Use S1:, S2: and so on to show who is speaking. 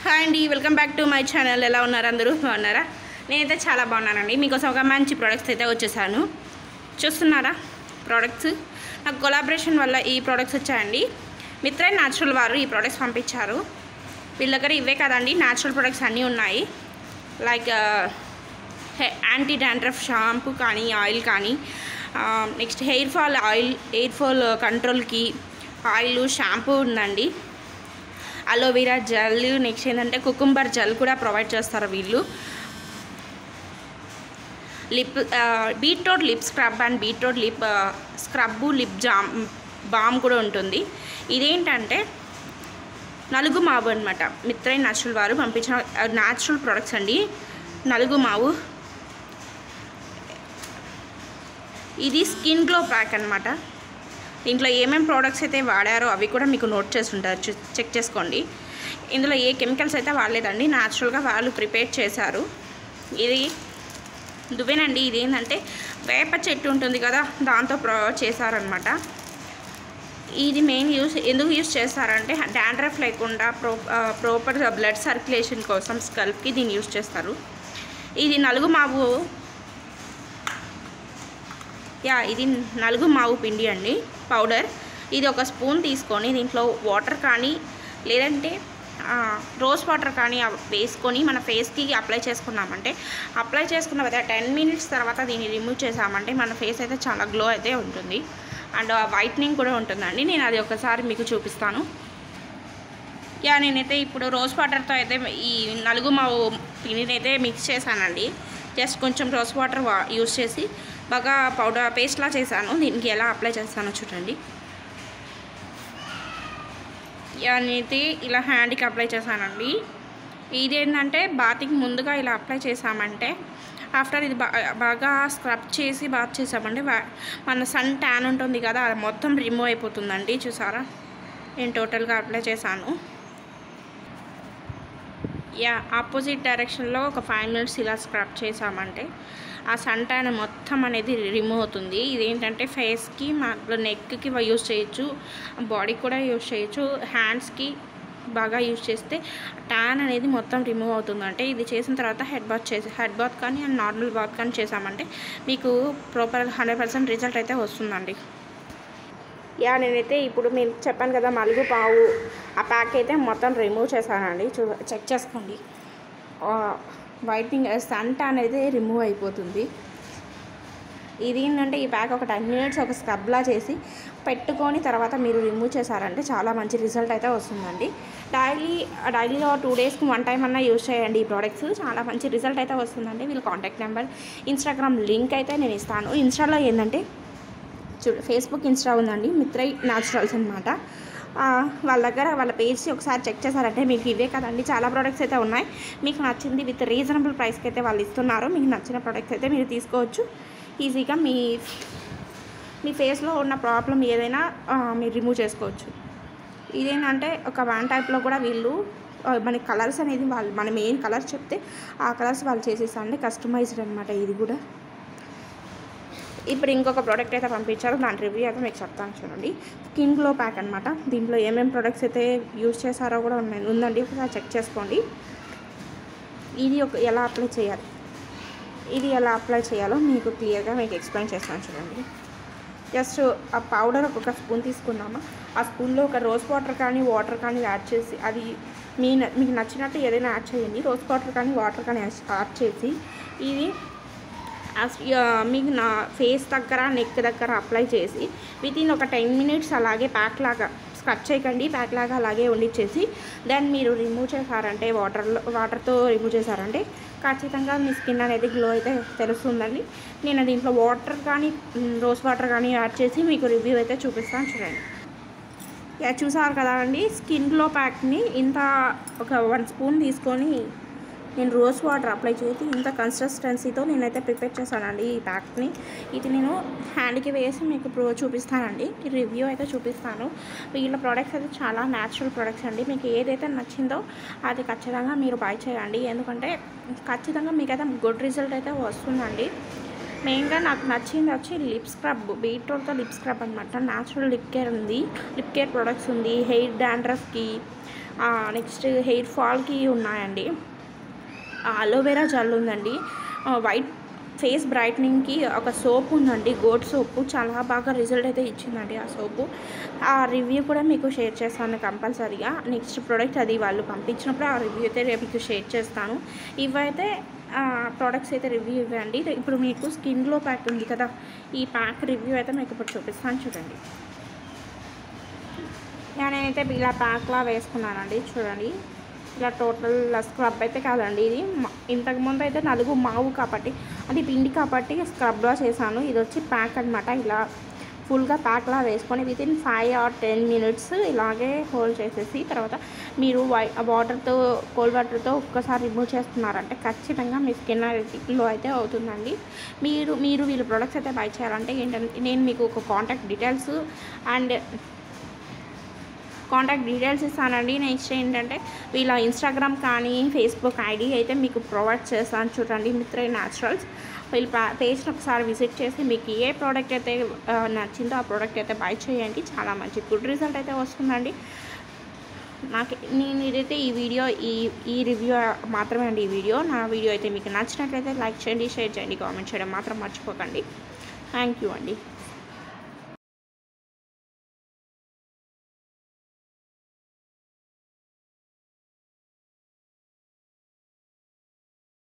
S1: hi అండి welcome back to my channel ఎలా ఉన్నారు అందరూ బాగున్నారా నేనైతే చాలా బాగున్నానండి మీకోసం ఒక మంచి ప్రోడక్ట్స్ అయితే వచ్చేసాను చూస్తున్నారా ప్రోడక్ట్స్ నాకు కొలాబరేషన్ వల్ల ఈ ప్రోడక్ట్స్ వచ్చాయండి మిత్ర న్యాచురల్ వారు ఈ ప్రోడక్ట్స్ పంపించారు వీళ్ళ దగ్గర ఇవే కదండి న్యాచురల్ ప్రొడక్ట్స్ అన్నీ ఉన్నాయి లైక్ యాంటీ డాండ్రఫ్ షాంపూ కానీ ఆయిల్ కానీ next hair fall oil hair fall కంట్రోల్కి ఆయిల్ షాంపూ ఉందండి అలోవెరా జెల్ నెక్స్ట్ ఏంటంటే కుకుంబర్ జెల్ కూడా ప్రొవైడ్ చేస్తారు వీళ్ళు lip beetroot lip scrub and beetroot lip scrub lip jam balm కూడా ఉంటుంది ఇదేంటంటే నలుగు మావు అనమాట మిత్రై న్యాచురల్ వారు పంపించిన న్యాచురల్ ప్రొడక్ట్స్ అండి నలుగు మావు ఇది స్కిన్ గ్లో ప్యాక్ అనమాట దీంట్లో ఏమేమి ప్రోడక్ట్స్ అయితే వాడారో అవి కూడా మీకు నోట్ చేసి ఉంటారు చూ- చెక్ చేసుకోండి ఇందులో ఏ కెమికల్స్ అయితే వాడలేదండి న్యాచురల్గా వాళ్ళు ప్రిపేర్ చేశారు ఇది దువ్వెనండి ఇది ఏంటంటే వేప చెట్టు ఉంటుంది కదా దాంతో ప్రో చేశారనమాట ఇది మెయిన్ యూస్ ఎందుకు యూస్ చేస్తారంటే డాండ్రఫ్ లేకుండా ప్రో ప్రాపర్ బ్లడ్ సర్క్యులేషన్ కోసం స్కల్ప్కి దీన్ని యూస్ చేస్తారు ఇది నలుగు మావు యా ఇది నలుగు మావు పిండి అండి పౌడర్ ఇది ఒక స్పూన్ తీసుకొని దీంట్లో వాటర్ కానీ లేదంటే ఆ, రోజ్ వాటర్ కానీ అవ్ వేసుకొని మన ఫేస్కి అప్లై చేసుకున్నామంటే అప్లై చేసుకున్న తర్వాత టెన్ మినిట్స్ తర్వాత దీన్ని రిమూవ్ చేసామంటే మన ఫేస్ అయితే చాలా గ్లో అయితే ఉంటుంది అండ్ వైట్నింగ్ కూడా ఉంటుందండి నేను అది ఒకసారి మీకు చూపిస్తాను యా నేనైతే ఇప్పుడు రోజ్ వాటర్తో అయితే ఈ నలుగు మావు పిండిని అయితే మిక్స్ చేశానండి జస్ట్ కొంచెం రోజ్ వాటర్ వా యూస్ చేసి బాగా పౌడర్ పేస్ట్లా చేశాను దీనికి ఎలా అప్లై చేస్తానో చూడండి యా నేనైతే ఇలా హ్యాండ్కి అప్లై చేశానండి ఇది ఏంటంటే బాతికి ముందుగా ఇలా అప్లై చేసామంటే ఆఫ్టర్ ఇది బా- బాగా స్క్రబ్ చేసి బాత్ చేసామంటే వా- మన సన్ ట్యాన్ ఉంటుంది కదా అది మొత్తం రిమూవ్ అయిపోతుందండి చూసారా నేను టోటల్గా అప్లై చేశాను యా ఆపోజిట్ డైరెక్షన్లో ఒక ఫైవ్ మినిట్స్ ఇలా స్క్రబ్ చేసామంటే ఆ సన్ ట్యాన్ మొత్తం అనేది రిమూవ్ అవుతుంది ఇదేంటంటే ఫేస్కి మా నెక్కి యూస్ చేయొచ్చు బాడీకి కూడా యూస్ చేయొచ్చు హ్యాండ్స్కి బాగా యూస్ చేస్తే ట్యాన్ అనేది మొత్తం రిమూవ్ అవుతుంది అంటే ఇది చేసిన తర్వాత హెడ్ బాత్ చేసి హెడ్ బాత్ కానీ అండ్ నార్మల్ బాత్ కానీ చేసామంటే మీకు ప్రాపర్ హండ్రెడ్ పర్సెంట్ రిజల్ట్ అయితే వస్తుందండి యా నేనైతే ఇప్పుడు మీరు చెప్పాను కదా మలుగు పావు ఆ ప్యాక్ అయితే మొత్తం రిమూవ్ చేశానండి చూ చెక్ చేసుకోండి వైట్నింగ్ సంట అనేది రిమూవ్ అయిపోతుంది ఇది ఏంటంటే ఈ ప్యాక్ ఒక టెన్ మినిట్స్ ఒక స్క్రబ్లా చేసి పెట్టుకొని తర్వాత మీరు రిమూవ్ చేశారంటే చాలా మంచి రిజల్ట్ అయితే వస్తుందండి డైలీ డైలీలో టూ డేస్కి వన్ టైం అన్నా యూస్ చేయండి ఈ ప్రోడక్ట్స్ చాలా మంచి రిజల్ట్ అయితే వస్తుందండి వీళ్ళ కాంటాక్ట్ నెంబర్ ఇన్స్టాగ్రామ్ లింక్ అయితే నేను ఇస్తాను ఇన్స్టాలో ఏంటంటే చూడు ఫేస్బుక్ ఇన్స్టా ఉందండి మిత్రై న్యాచురల్స్ అనమాట వాళ్ళ దగ్గర వాళ్ళ పేజ్ ఒకసారి చెక్ చేశారంటే మీకు ఇవే కదండి చాలా ప్రోడక్ట్స్ అయితే ఉన్నాయి మీకు నచ్చింది విత్ రీజనబుల్ ప్రైస్కి అయితే వాళ్ళు ఇస్తున్నారు మీకు నచ్చిన ప్రోడక్ట్స్ అయితే మీరు తీసుకోవచ్చు ఈజీగా మీ మీ ఫేస్లో ఉన్న ప్రాబ్లం ఏదైనా ఆ, మీరు రిమూవ్ చేసుకోవచ్చు ఇదేంటంటే ఒక వన్ టైప్లో కూడా వీళ్ళు ఆ, మనకి కలర్స్ అనేది వాళ్ళు మన మెయిన్ కలర్స్ చెప్తే ఆ కలర్స్ వాళ్ళు చేసేసారండి కస్టమైజ్డ్ అనమాట ఇది కూడా ఇప్పుడు ఇంకొక ప్రోడక్ట్ అయితే పంపించారు దాని రివ్యూ అయితే మీకు చెప్తాను చూడండి స్కిన్ గ్లో ప్యాక్ అనమాట దీంట్లో ఏమేమి ప్రొడక్ట్స్ అయితే యూజ్ చేశారో కూడా ఉన్నాయి ఉందండి ఒకసారి చెక్ చేసుకోండి ఇది ఒక ఎలా అప్లై చేయాలి ఇది ఎలా అప్లై చేయాలో మీకు క్లియర్గా మీకు ఎక్స్ప్లెయిన్ చేస్తాను చూడండి జస్ట్ ఆ పౌడర్ ఒక స్పూన్ తీసుకున్నామా ఆ స్పూన్లో ఒక రోజ్ వాటర్ కానీ వాటర్ కానీ యాడ్ చేసి అది మీ న- మీకు నచ్చినట్టు ఏదైనా యాడ్ చేయండి రోజ్ వాటర్ కానీ వాటర్ కానీ యాడ్ చేసి ఇది అస్- ఆ, మీకు నా ఫేస్ దగ్గర నెక్ దగ్గర అప్లై చేసి విత్ ఇన్ ఒక టెన్ మినిట్స్ అలాగే ప్యాక్ లాగా స్కట్ చేయకండి ప్యాక్ లాగా అలాగే ఉండిచ్చేసి దెన్ మీరు రిమూవ్ చేశారంటే వాటర్లో వాటర్తో రిమూవ్ చేశారంటే ఖచ్చితంగా మీ స్కిన్ అనేది గ్లో అయితే తెలుస్తుందండి నేను దీంట్లో వాటర్ కానీ మ్, రోజ్ వాటర్ కానీ యాడ్ చేసి మీకు రివ్యూ అయితే చూపిస్తాను చూడండి యా చూసారు కదా అండి స్కిన్ గ్లో ప్యాక్ని ఇంత ఒక వన్ స్పూన్ తీసుకొని నేను రోజ్ వాటర్ అప్లై చేసి ఇంత కన్సిస్టెన్సీతో నేనైతే ప్రిపేర్ చేశానండి ఈ ప్యాక్ని ఇది నేను హ్యాండ్కి వేసి మీకు ప్రో చూపిస్తానండి ఈ రివ్యూ అయితే చూపిస్తాను వీళ్ళ ప్రోడక్ట్స్ అయితే చాలా న్యాచురల్ ప్రోడక్ట్స్ అండి మీకు ఏదైతే నచ్చిందో అది ఖచ్చితంగా మీరు బై చేయండి ఎందుకంటే ఖచ్చితంగా మీకైతే గుడ్ రిజల్ట్ అయితే వస్తుందండి మెయిన్గా నాకు నచ్చింది వచ్చి లిప్ స్క్రబ్ బీట్రూట్తో లిప్ స్క్రబ్ అనమాట న్యాచురల్ లిప్ కేర్ ఉంది లిప్ కేర్ ప్రొడక్ట్స్ ఉంది హెయిర్ డాండ్రఫ్కి నెక్స్ట్ హెయిర్ ఫాల్కి ఉన్నాయండి అలోవెరా జెల్ ఉందండి ఆ, వైట్ ఫేస్ బ్రైట్నింగ్కి ఒక సోప్ ఉందండి గోట్ సోపు చాలా బాగా రిజల్ట్ అయితే ఇచ్చిందండి ఆ సోపు ఆ రివ్యూ కూడా మీకు షేర్ చేస్తాను కంపల్సరీగా నెక్స్ట్ ప్రోడక్ట్ అది వాళ్ళు పంపించినప్పుడు ఆ రివ్యూ అయితే రేపు మీకు షేర్ చేస్తాను ఇవైతే ప్రోడక్ట్స్ అయితే రివ్యూ ఇవ్వండి ఇప్పుడు మీకు స్కిన్లో ప్యాక్ ఉంది కదా ఈ ప్యాక్ రివ్యూ అయితే మీకు ఇప్పుడు చూపిస్తాను చూడండి ఇక నేనైతే ఇలా ప్యాక్లా వేసుకున్నానండి చూడండి ఇలా టోటల్ స్క్రబ్ అయితే కాదండి ఇది మ- ఇంతకుముందు అయితే నలుగు మావు కాబట్టి అది పిండి కాబట్టి స్క్రబ్లా చేశాను ఇది వచ్చి ప్యాక్ అనమాట ఇలా ఫుల్గా ప్యాక్లా వేసుకొని within five or ten minutes ఇలాగే హోల్డ్ చేసేసి తర్వాత మీరు వై వాటర్తో కోల్డ్ వాటర్తో ఒక్కసారి రిమూవ్ చేస్తున్నారంటే ఖచ్చితంగా మీ స్కిన్ గ్లో అయితే అవుతుందండి మీరు మీరు వీళ్ళ ప్రొడక్ట్స్ అయితే బై చేయాలంటే ఏంటంటే నేను మీకు ఒక contact details and contact details ఇస్తానండి నెక్స్ట్ ఏంటంటే వీళ్ళ ఇన్స్టాగ్రామ్ కానీ ఫేస్బుక్ ఐడి అయితే మీకు ప్రొవైడ్ చేస్తాను చూడండి మిత్ర న్యాచురల్స్ వీళ్ళ పా- పేజ్ని ఒకసారి విజిట్ చేసి మీకు ఏ ప్రోడక్ట్ అయితే ఆ, నచ్చిందో ఆ ప్రోడక్ట్ అయితే బై చేయండి చాలా మంచి గుడ్ రిజల్ట్ అయితే వస్తుందండి నాకు నేను ఇదైతే ఈ వీడియో ఈ ఈ రివ్యూ మాత్రమే అండి ఈ వీడియో నా వీడియో అయితే మీకు నచ్చినట్లయితే లైక్ చేయండి షేర్ చేయండి కామెంట్ చేయడం మాత్రం మర్చిపోకండి థ్యాంక్ యూ అండి